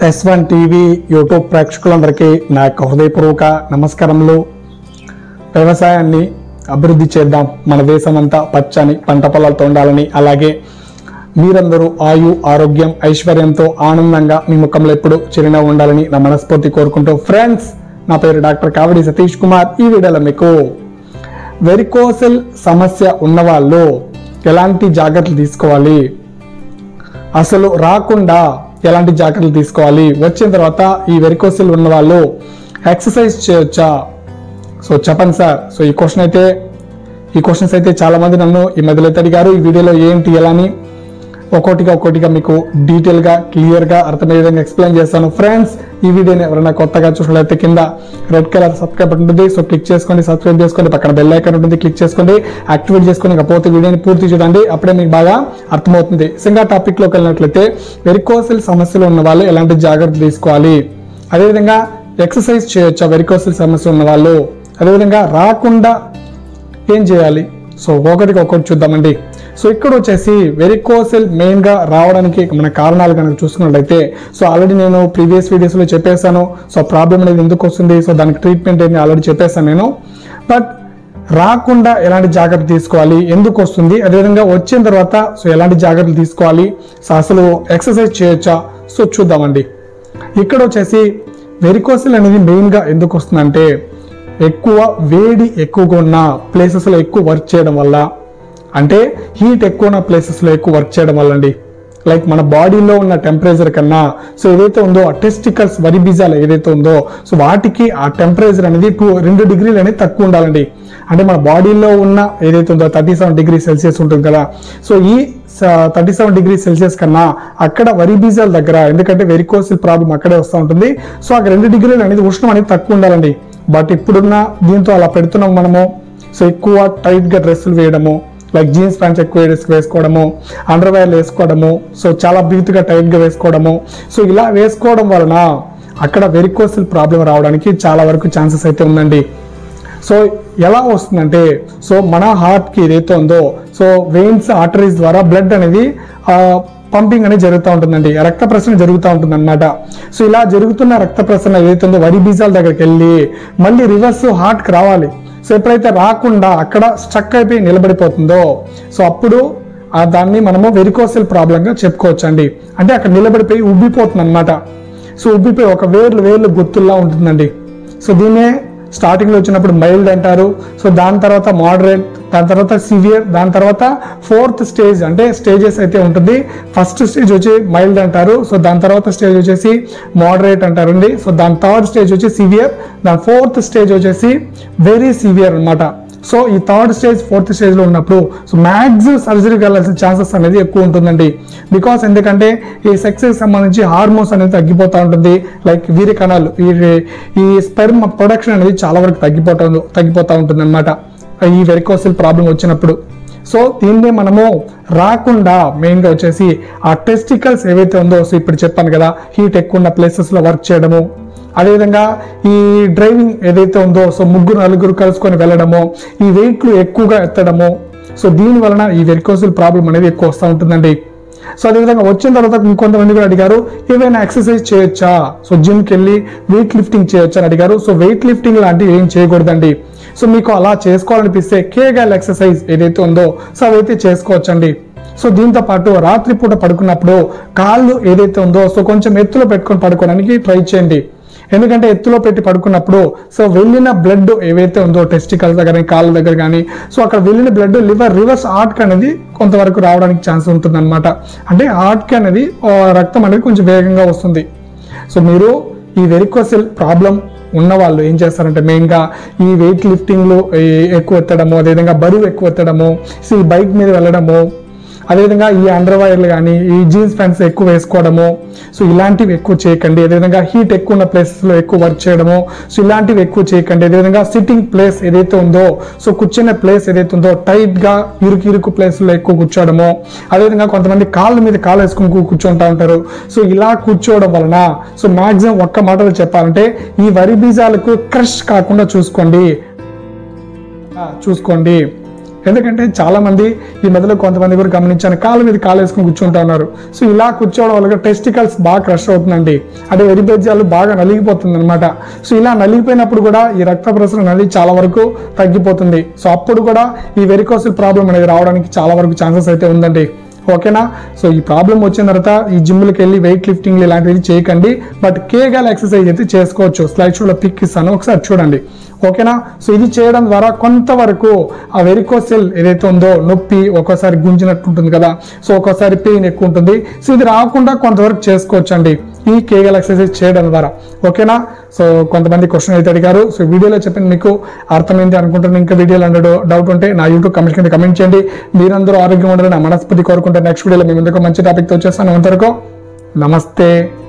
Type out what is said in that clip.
yes one TV YouTube ప్రేక్షకులందరికీ నా యొక్క హృదయపూర్వక నమస్కారములు వ్యవసాయాన్ని అభివృద్ధి చేద్దాం మన దేశం అంతా పచ్చని పంట పొలాలతో ఉండాలని అలాగే మీరందరూ ఆయు ఆరోగ్యం ఐశ్వర్యంతో ఆనందంగా మీ ముఖంలో ఎప్పుడు చిరునవ్వు ఉండాలని నా మనస్ఫూర్తి కోరుకుంటూ ఫ్రెండ్స్ నా పేరు డాక్టర్ కావడి సతీష్ కుమార్ ఈ వీడియోలో మీకు వెరికోసెల్ సమస్య ఉన్నవాళ్ళు ఎలాంటి జాగ్రత్తలు తీసుకోవాలి అసలు రాకుండా ఎలాంటి జాగ్రత్తలు తీసుకోవాలి వచ్చిన తర్వాత ఈ వెరికోసిల్ ఉన్న వాళ్ళు ఎక్సర్సైజ్ చేయొచ్చా సో చెప్పండి సార్ సో ఈ క్వశ్చన్ అయితే ఈ క్వశ్చన్స్ అయితే చాలా మంది నన్ను ఈ మధ్యలో అయితే అడిగారు ఈ వీడియోలో ఏంటి ఎలా అని ఒక్కొక్కటిగా ఒక్కొక్కటిగా మీకు డీటెయిల్గా క్లియర్గా అర్థమయ్యే విధంగా ఎక్స్ప్లెయిన్ చేస్తాను ఫ్రెండ్స్ ఈ వీడియోని ఎవరైనా కొత్తగా చూసినట్లయితే కింద రెడ్ కలర్ సబ్స్క్రైబ్ బటన్ ఉంటుంది సో క్లిక్ చేసుకోండి సబ్స్క్రైబ్ చేసుకోండి పక్కన బెల్ ఐకాన్ ఉంటుంది క్లిక్ చేసుకోండి యాక్టివేట్ చేసుకొని ఇకపోతే వీడియోని పూర్తి చూడండి అప్పుడే మీకు బాగా అర్థమవుతుంది సింగా టాపిక్లోకి వెళ్ళినట్లయితే వెరికోసిల్ సమస్యలు ఉన్న వాళ్ళు ఎలాంటి జాగ్రత్తలు తీసుకోవాలి అదేవిధంగా ఎక్సర్సైజ్ చేయొచ్చా వెరికోసిల్ సమస్య ఉన్న వాళ్ళు అదేవిధంగా రాకుండా ఏం చేయాలి సో ఒకటికి ఒకటి చూద్దామండి సో ఇక్కడ వచ్చేసి వెరికోసెల్ మెయిన్గా రావడానికి మన కారణాలు కనుక చూసుకున్నట్లయితే సో ఆల్రెడీ నేను ప్రీవియస్ వీడియోస్లో చెప్పేశాను సో ప్రాబ్లం అనేది ఎందుకు వస్తుంది సో దానికి ట్రీట్మెంట్ ఏంటి ఆల్రెడీ చెప్పేశాను నేను బట్ రాకుండా ఎలాంటి జాగ్రత్తలు తీసుకోవాలి ఎందుకు వస్తుంది అదేవిధంగా వచ్చిన తర్వాత సో ఎలాంటి జాగ్రత్తలు తీసుకోవాలి సో అసలు ఎక్సర్సైజ్ చేయొచ్చా సో చూద్దామండి ఇక్కడ వచ్చేసి వెరికోసిల్ అనేది మెయిన్గా ఎందుకు వస్తుందంటే ఎక్కువ వేడి ఎక్కువగా ఉన్న ప్లేసెస్లో ఎక్కువ వర్క్ చేయడం వల్ల అంటే హీట్ ఎక్కువ ఉన్న ప్లేసెస్లో ఎక్కువ వర్క్ చేయడం వల్ల అండి లైక్ మన బాడీలో ఉన్న టెంపరేచర్ కన్నా సో ఏదైతే ఉందో ఆ టెస్టికల్స్ వరి బీజాలు ఏదైతే ఉందో సో వాటికి ఆ టెంపరేచర్ అనేది టూ రెండు డిగ్రీలు అనేది తక్కువ ఉండాలండి అంటే మన బాడీలో ఉన్న ఏదైతే ఉందో థర్టీ సెవెన్ డిగ్రీ సెల్సియస్ ఉంటుంది కదా సో ఈ థర్టీ సెవెన్ డిగ్రీ సెల్సియస్ కన్నా అక్కడ వరి బీజాల దగ్గర ఎందుకంటే వెరికోసిల్ ప్రాబ్లం అక్కడే వస్తూ ఉంటుంది సో అక్కడ రెండు డిగ్రీలు అనేది ఉష్ణం అనేది తక్కువ ఉండాలండి బట్ ఇప్పుడున్న దీంతో అలా పెడుతున్నాం మనము సో ఎక్కువ టైట్గా డ్రెస్సులు వేయడము లైక్ జీన్స్ ప్యాంట్స్ ఎక్కువ వేస్- వేసుకోవడము అండర్వేర్లు వేసుకోవడము సో చాలా బ్రీత్గా టైట్గా వేసుకోవడము సో ఇలా వేసుకోవడం వలన అక్కడ వెరికోసిల్ ప్రాబ్లం రావడానికి చాలా వరకు ఛాన్సెస్ అయితే ఉందండి సో ఎలా వస్తుందంటే సో మన హార్ట్కి ఏదైతే ఉందో సో వెయిన్స్ ఆర్టరీస్ ద్వారా బ్లడ్ అనేది పంపింగ్ అనేది జరుగుతూ ఉంటుందండి రక్త ప్రసరణ జరుగుతూ ఉంటుంది అనమాట సో ఇలా జరుగుతున్న రక్త ప్రసరణ ఏదైతే ఉందో వరి బీజాల దగ్గరికి వెళ్ళి మళ్ళీ రివర్స్ హార్ట్కి రావాలి సో ఎప్పుడైతే రాకుండా అక్కడ స్ట్రక్ అయిపోయి నిలబడిపోతుందో సో అప్పుడు ఆ దాన్ని మనము వెరికోసిల్ ప్రాబ్లంగా చెప్పుకోవచ్చు అండి అంటే అక్కడ నిలబడిపోయి ఉబ్బిపోతుంది అనమాట సో ఉబ్బిపోయి ఒక వేర్లు వేర్లు గుర్తుల్లా ఉంటుందండి సో దీన్నే స్టార్టింగ్లో వచ్చినప్పుడు మైల్డ్ అంటారు సో దాని తర్వాత మోడరేట్ దాని తర్వాత సివియర్ దాని తర్వాత ఫోర్త్ స్టేజ్ అంటే స్టేజెస్ అయితే ఉంటుంది ఫస్ట్ స్టేజ్ వచ్చి మైల్డ్ అంటారు సో దాని తర్వాత స్టేజ్ వచ్చేసి మోడరేట్ అంటారండి సో దాని థర్డ్ స్టేజ్ వచ్చి సివియర్ దాని ఫోర్త్ స్టేజ్ వచ్చేసి వెరీ సివియర్ అన్నమాట సో ఈ థర్డ్ స్టేజ్ ఫోర్త్ స్టేజ్లో ఉన్నప్పుడు సో మ్యాక్సిమం సర్జరీకి వెళ్ళాల్సిన ఛాన్సెస్ అనేది ఎక్కువ ఉంటుందండి బికాస్ ఎందుకంటే ఈ సెక్స్కి సంబంధించి హార్మోన్స్ అనేది తగ్గిపోతూ ఉంటుంది లైక్ వీరి కణాలు ఈ ఈ స్పెర్మ్ ప్రొడక్షన్ అనేది చాలా వరకు తగ్గిపోతా తగ్గిపోతూ ఉంటుంది అనమాట ఈ వెరికోసిల్ ప్రాబ్లం వచ్చినప్పుడు సో దీన్ని మనము రాకుండా మెయిన్గా వచ్చేసి ఆ టెస్టికల్స్ ఏవైతే ఉందో సో ఇప్పుడు చెప్పాను కదా హీట్ ఎక్కువ ఉన్న ప్లేసెస్లో వర్క్ చేయడము అదేవిధంగా ఈ డ్రైవింగ్ ఏదైతే ఉందో సో ముగ్గురు నలుగురు కలుసుకొని వెళ్ళడము ఈ వెయిట్లు ఎక్కువగా ఎత్తడము సో దీని వలన ఈ వెరికోసిల్ ప్రాబ్లం అనేది ఎక్కువ వస్తూ ఉంటుందండి సో అదేవిధంగా వచ్చిన తర్వాత ఇంకొంతమంది కూడా అడిగారు ఏవైనా ఎక్సర్సైజ్ చేయొచ్చా సో జిమ్కి వెళ్ళి వెయిట్ లిఫ్టింగ్ చేయొచ్చా అని అడిగారు సో వెయిట్ లిఫ్టింగ్ లాంటివి ఏం చేయకూడదండి సో మీకు అలా చేసుకోవాలనిపిస్తే కేగాల్ ఎక్సర్సైజ్ ఏదైతే ఉందో సో అవైతే చేసుకోవచ్చండి సో దీంతో పాటు రాత్రిపూట పడుకున్నప్పుడు కాళ్ళు ఏదైతే ఉందో సో కొంచెం ఎత్తులో పెట్టుకొని పడుకోవడానికి ట్రై చేయండి ఎందుకంటే ఎత్తులో పెట్టి పడుకున్నప్పుడు సో వెళ్ళిన బ్లడ్ ఏవైతే ఉందో టెస్టికల్స్ దగ్గర కానీ, కాళ్ళ దగ్గర కానీ సో అక్కడ వెళ్ళిన బ్లడ్ లివర్ రివర్స్ హార్ట్కి అనేది కొంతవరకు రావడానికి ఛాన్స్ ఉంటుంది అనమాట అంటే హార్ట్కి అనేది ఆ, రక్తం అనేది కొంచెం వేగంగా వస్తుంది సో మీరు ఈ వెరికోసిల్ ప్రాబ్లం ఉన్న వాళ్ళు ఏం చేస్తారంటే మెయిన్గా ఈ వెయిట్ లిఫ్టింగ్లు ఈ ఎక్కువ ఎత్తడము అదేవిధంగా బరువు ఎక్కువ ఎత్తడము సో ఈ బైక్ మీద వెళ్ళడము అదేవిధంగా ఈ అండర్ వైర్లు కానీ ఈ జీన్స్ ప్యాంట్స్ ఎక్కువ వేసుకోవడము సో ఇలాంటివి ఎక్కువ చేయకండి అదేవిధంగా హీట్ ఎక్కువ ఉన్న ప్లేసెస్లో ఎక్కువ వర్క్ చేయడము సో ఇలాంటివి ఎక్కువ చేయకండి అదేవిధంగా సిట్టింగ్ ప్లేస్ ఏదైతే ఉందో సో కూర్చునే ప్లేస్ ఏదైతే ఉందో టైట్గా ఇరుకు ఇరుకు ప్లేస్లో ఎక్కువ కూర్చోవడము అదేవిధంగా కొంతమంది కాళ్ళ మీద కాళ్ళు వేసుకుని కూ- కూర్చుంటా ఉంటారు సో ఇలా కూర్చోవడం వలన సో మాక్సిమం ఒక్క మాటలో చెప్పాలంటే ఈ వరి బీజాలకు క్రష్ కాకుండా చూసుకోండి ఆ, చూసుకోండి ఎందుకంటే చాలా మంది ఈ మధ్యలో కొంతమంది కూడా గమనించాను కాళ్ళ మీద కాలు వేసుకుని కూర్చుంటా ఉన్నారు సో ఇలా కూర్చోవడం వల్ల టెస్టికల్స్ బాగా క్రష్ అవుతుందండి అంటే వెరిబెజ్జాలు బాగా నలిగిపోతుంది అనమాట సో ఇలా నలిగిపోయినప్పుడు కూడా ఈ రక్త ప్రసరణ అనేది చాలా వరకు తగ్గిపోతుంది సో అప్పుడు కూడా ఈ వెరికోసిల్ ప్రాబ్లం అనేది రావడానికి చాలా వరకు ఛాన్సెస్ అయితే ఉందండి ఓకేనా సో ఈ ప్రాబ్లం వచ్చిన తర్వాత ఈ జిమ్లకి వెళ్ళి వెయిట్ లిఫ్టింగ్ ఇలాంటివి చేయకండి బట్ కేగాల్ ఎక్సర్సైజ్ అయితే చేసుకోవచ్చు స్లైడ్ షోలో పిక్ ఇస్తాను ఒకసారి చూడండి ఓకేనా సో ఇది చేయడం ద్వారా కొంతవరకు ఆ వెరికోసెల్ ఏదైతే ఉందో నొప్పి ఒక్కోసారి గుంజినట్టు ఉంటుంది కదా సో ఒక్కోసారి పెయిన్ ఎక్కువ ఉంటుంది సో ఇది రాకుండా కొంతవరకు చేసుకోవచ్చు అండి ఈ కేగల్ ఎక్సర్సైజ్ చేయడం ద్వారా ఓకేనా సో కొంతమంది క్వశ్చన్ అయితే అడిగారు సో వీడియోలో చెప్పిన మీకు అర్థమైంది అనుకుంటున్నాను ఇంకా వీడియోలో అంటే డౌట్ ఉంటే నా యూట్యూబ్ కమెంట్ కింద కమెంట్ చేయండి మీరందరూ ఆరోగ్యం ఉండాలని నా మనస్ఫూర్తి కోరుకుంటే నెక్స్ట్ వీడియోలో మీ ముందుకు మంచి టాపిక్తో వచ్చేస్తాను అంతవరకు నమస్తే